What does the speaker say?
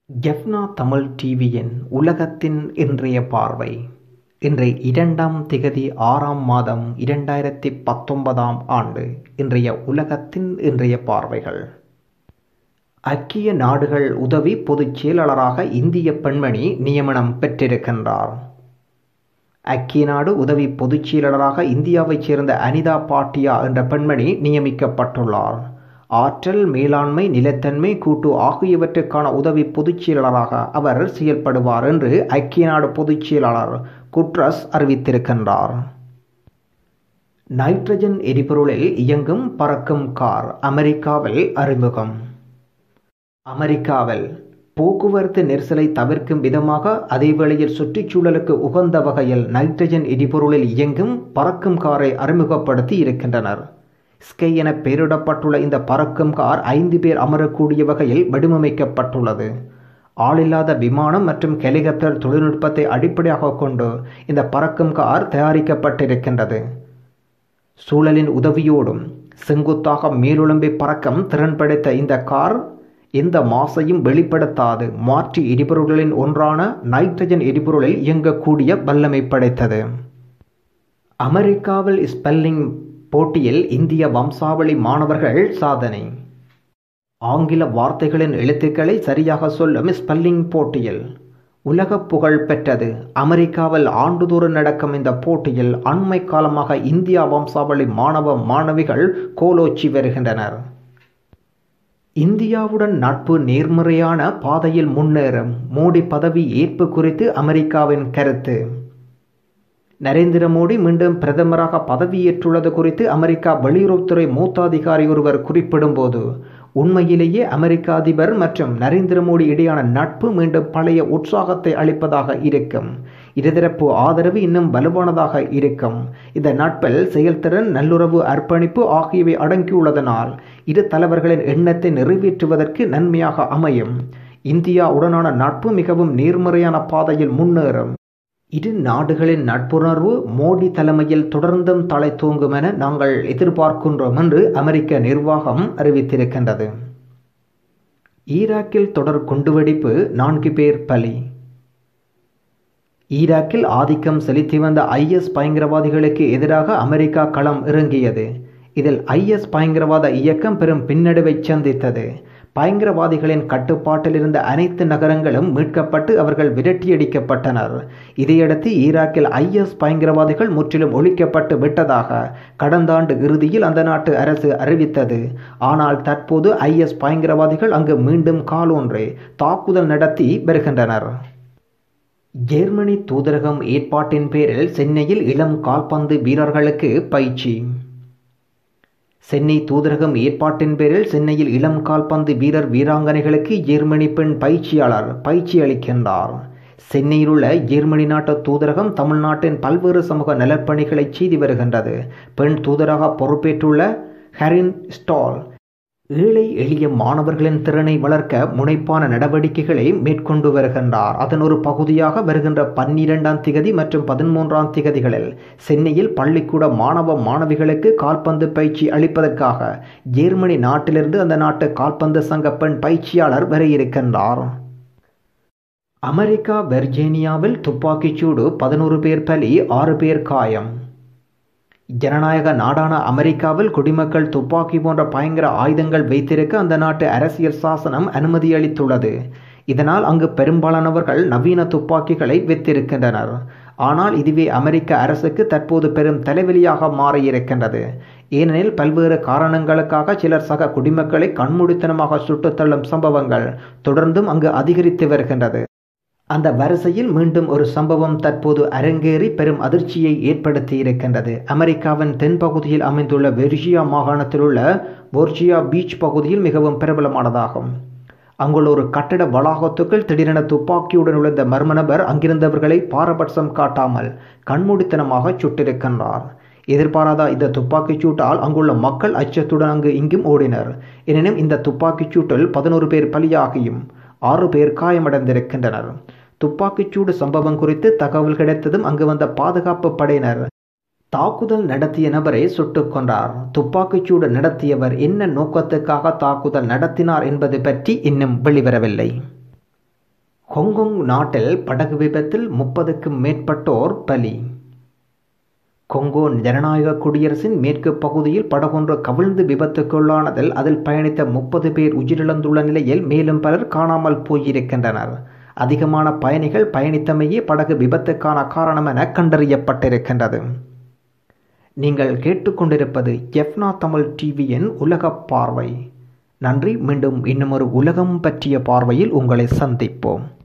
ஜெஃப்னா தமிழ் டிவியின் உலகத்தின் இன்றைய பார்வை இன்று இரண்டாம் திகதி ஆறாம் மாதம் இரண்டாயிரத்தி பத்தொன்பதாம் ஆண்டு இன்றைய உலகத்தின் இன்றைய பார்வைகள் ஐக்கிய நாடுகள் உதவி பொதுச் செயலாளராக இந்திய பெண்மணி நியமனம் பெற்றிருக்கின்றார் ஐக்கிய நாடு உதவி பொதுச் செயலாளராக இந்தியாவைச் சேர்ந்த அனிதா பாட்டியா என்ற பெண்மணி நியமிக்கப்பட்டுள்ளார் ஆற்றல் மேலாண்மை நிலத்தன்மை கூட்டு ஆகியவற்றுக்கான உதவி பொதுச் செயலாளராக அவர் செயல்படுவார் என்று ஐக்கிய நாடு பொதுச் செயலாளர் குட்ரஸ் அறிவித்திருக்கின்றார் நைட்ரஜன் எரிபொருளில் இயங்கும் பறக்கும் கார் அமெரிக்காவில் அறிமுகம் அமெரிக்காவில் போக்குவரத்து நெரிசலை தவிர்க்கும் விதமாக அதேவேளையில் சுற்றுச்சூழலுக்கு உகந்த வகையில் நைட்ரஜன் எரிபொருளில் இயங்கும் பறக்கும் காரை அறிமுகப்படுத்தி இருக்கின்றனர் ஸ்கை என பெயரிடப்பட்டுள்ள இந்த பறக்கும் கார் ஐந்து பேர் அமரக்கூடிய வகையில் வடிவமைக்கப்பட்டுள்ளது ஆளில்லாத விமானம் மற்றும் ஹெலிகாப்டர் தொழில்நுட்பத்தை அடிப்படையாக கொண்டு இந்த பறக்கும் கார் தயாரிக்கப்பட்டிருக்கின்றது சூழலின் உதவியோடும் செங்குத்தாக மேலுளம்பை பறக்கம் திறன் படைத்த இந்த கார் எந்த மாசையும் வெளிப்படுத்தாது மாற்று எரிபொருள்களின் ஒன்றான நைட்ரஜன் எரிபொருளில் இயங்கக்கூடிய வல்லமை படைத்தது அமெரிக்காவில் ஸ்பெல்லிங் போட்டியில் இந்திய வம்சாவளி மாணவர்கள் சாதனை ஆங்கில வார்த்தைகளின் எழுத்துக்களை சரியாக சொல்லும் ஸ்பெல்லிங் போட்டியில் உலக புகழ் பெற்றது அமெரிக்காவில் ஆண்டுதோறும் நடக்கும் இந்த போட்டியில் அண்மை காலமாக இந்தியா வம்சாவளி மாணவ மாணவிகள் கோலோச்சி வருகின்றனர் இந்தியாவுடன் நட்பு நேர்மறையான பாதையில் முன்னேறும் மோடி பதவி ஏற்பு குறித்து அமெரிக்காவின் கருத்து நரேந்திர மோடி மீண்டும் பிரதமராக பதவியேற்றுள்ளது குறித்து அமெரிக்கா வெளியுறவுத்துறை மூத்த அதிகாரி ஒருவர் குறிப்பிடும்போது உண்மையிலேயே அமெரிக்க அதிபர் மற்றும் நரேந்திர மோடி இடையான நட்பு மீண்டும் பழைய உற்சாகத்தை அளிப்பதாக இருக்கும் இருதரப்பு ஆதரவு இன்னும் வலுவானதாக இருக்கும் இந்த நட்பில் செயல்திறன் நல்லுறவு அர்ப்பணிப்பு ஆகியவை அடங்கியுள்ளதனால் இரு தலைவர்களின் எண்ணத்தை நிறைவேற்றுவதற்கு நன்மையாக அமையும் இந்தியா உடனான நட்பு மிகவும் நேர்மறையான பாதையில் முன்னேறும் இரு நாடுகளின் நட்புணர்வு மோடி தலைமையில் தொடர்ந்தும் தலை தூங்கும் என நாங்கள் எதிர்பார்க்கின்றோம் என்று அமெரிக்க நிர்வாகம் அறிவித்திருக்கின்றது ஈராக்கில் தொடர் குண்டுவெடிப்பு நான்கு பேர் பலி ஈராக்கில் ஆதிக்கம் செலுத்தி வந்த ஐஎஸ் பயங்கரவாதிகளுக்கு எதிராக அமெரிக்கா களம் இறங்கியது இதில் ஐஎஸ் பயங்கரவாத இயக்கம் பெரும் பின்னடைவை சந்தித்தது பயங்கரவாதிகளின் கட்டுப்பாட்டில் இருந்த அனைத்து நகரங்களும் மீட்கப்பட்டு அவர்கள் விரட்டியடிக்கப்பட்டனர் இதையடுத்து ஈராக்கில் ஐஎஸ் பயங்கரவாதிகள் முற்றிலும் ஒழிக்கப்பட்டு விட்டதாக கடந்த ஆண்டு இறுதியில் அந்த நாட்டு அரசு அறிவித்தது ஆனால் தற்போது ஐஎஸ் பயங்கரவாதிகள் அங்கு மீண்டும் காலொன்றே தாக்குதல் நடத்தி வருகின்றனர் ஜெர்மனி தூதரகம் ஏற்பாட்டின் பேரில் சென்னையில் இளம் கால்பந்து வீரர்களுக்கு பயிற்சி சென்னை தூதரகம் ஏற்பாட்டின் பேரில் சென்னையில் இளம் கால்பந்து வீரர் வீராங்கனைகளுக்கு ஜெர்மனி பெண் பயிற்சியாளர் பயிற்சி அளிக்கின்றார் சென்னையில் உள்ள ஜெர்மனி நாட்டு தூதரகம் தமிழ்நாட்டின் பல்வேறு சமூக நலப்பணிகளை செய்து வருகின்றது பெண் தூதராக பொறுப்பேற்றுள்ள ஹரின் ஸ்டால் ஏழை எளிய மாணவர்களின் திறனை வளர்க்க முனைப்பான நடவடிக்கைகளை மேற்கொண்டு வருகின்றார் அதன் ஒரு பகுதியாக வருகின்ற பன்னிரெண்டாம் திகதி மற்றும் பதிமூன்றாம் திகதிகளில் சென்னையில் பள்ளிக்கூட மாணவ மாணவிகளுக்கு கால்பந்து பயிற்சி அளிப்பதற்காக ஜெர்மனி நாட்டிலிருந்து அந்த நாட்டு கால்பந்து சங்க பெண் பயிற்சியாளர் வர இருக்கின்றார் அமெரிக்கா வெர்ஜீனியாவில் துப்பாக்கிச்சூடு பதினோரு பேர் பலி ஆறு பேர் காயம் ஜனநாயக நாடான அமெரிக்காவில் குடிமக்கள் துப்பாக்கி போன்ற பயங்கர ஆயுதங்கள் வைத்திருக்க அந்த நாட்டு அரசியல் சாசனம் அனுமதி அளித்துள்ளது இதனால் அங்கு பெரும்பாலானவர்கள் நவீன துப்பாக்கிகளை வைத்திருக்கின்றனர் ஆனால் இதுவே அமெரிக்க அரசுக்கு தற்போது பெரும் தலைவலியாக மாறியிருக்கின்றது ஏனெனில் பல்வேறு காரணங்களுக்காக சிலர் சக குடிமக்களை கண்மூடித்தனமாக சுட்டுத்தள்ளும் சம்பவங்கள் தொடர்ந்தும் அங்கு அதிகரித்து வருகின்றது அந்த வரிசையில் மீண்டும் ஒரு சம்பவம் தற்போது அரங்கேறி பெரும் அதிர்ச்சியை ஏற்படுத்தி இருக்கின்றது அமெரிக்காவின் தென்பகுதியில் அமைந்துள்ள வெர்ஜியா மாகாணத்தில் உள்ள போர்ஜியா பீச் பகுதியில் மிகவும் பிரபலமானதாகும் அங்குள்ள ஒரு கட்டட வளாகத்துக்குள் திடீரென துப்பாக்கியுடன் நுழைந்த மர்ம நபர் அங்கிருந்தவர்களை பாரபட்சம் காட்டாமல் கண்மூடித்தனமாக சுட்டிருக்கின்றார் எதிர்பாராத இந்த துப்பாக்கிச் சூட்டால் அங்குள்ள மக்கள் அச்சத்துடன் அங்கு இங்கும் ஓடினர் எனினும் இந்த துப்பாக்கிச் சூட்டில் பதினோரு பேர் பலியாகியும் ஆறு பேர் காயமடைந்திருக்கின்றனர் துப்பாக்கிச்சூடு சம்பவம் குறித்து தகவல் கிடைத்ததும் அங்கு வந்த பாதுகாப்பு படையினர் தாக்குதல் நடத்திய நபரை சுட்டுக் கொண்டார் துப்பாக்கிச்சூடு நடத்தியவர் என்ன நோக்கத்துக்காக தாக்குதல் நடத்தினார் என்பது பற்றி இன்னும் வெளிவரவில்லை ஹொங்கொங் நாட்டில் படகு விபத்தில் முப்பதுக்கும் மேற்பட்டோர் பலி கொங்கோ ஜனநாயக குடியரசின் மேற்கு பகுதியில் படகொன்று கவிழ்ந்து விபத்துக்குள்ளானதில் அதில் பயணித்த முப்பது பேர் உயிரிழந்துள்ள நிலையில் மேலும் பலர் காணாமல் போயிருக்கின்றனர் அதிகமான பயணிகள் பயணித்தமையே படகு விபத்துக்கான காரணம் என கண்டறியப்பட்டிருக்கின்றது நீங்கள் கேட்டுக்கொண்டிருப்பது எஃப்னா தமிழ் டிவியின் உலக பார்வை நன்றி மீண்டும் இன்னும் ஒரு உலகம் பற்றிய பார்வையில் உங்களை சந்திப்போம்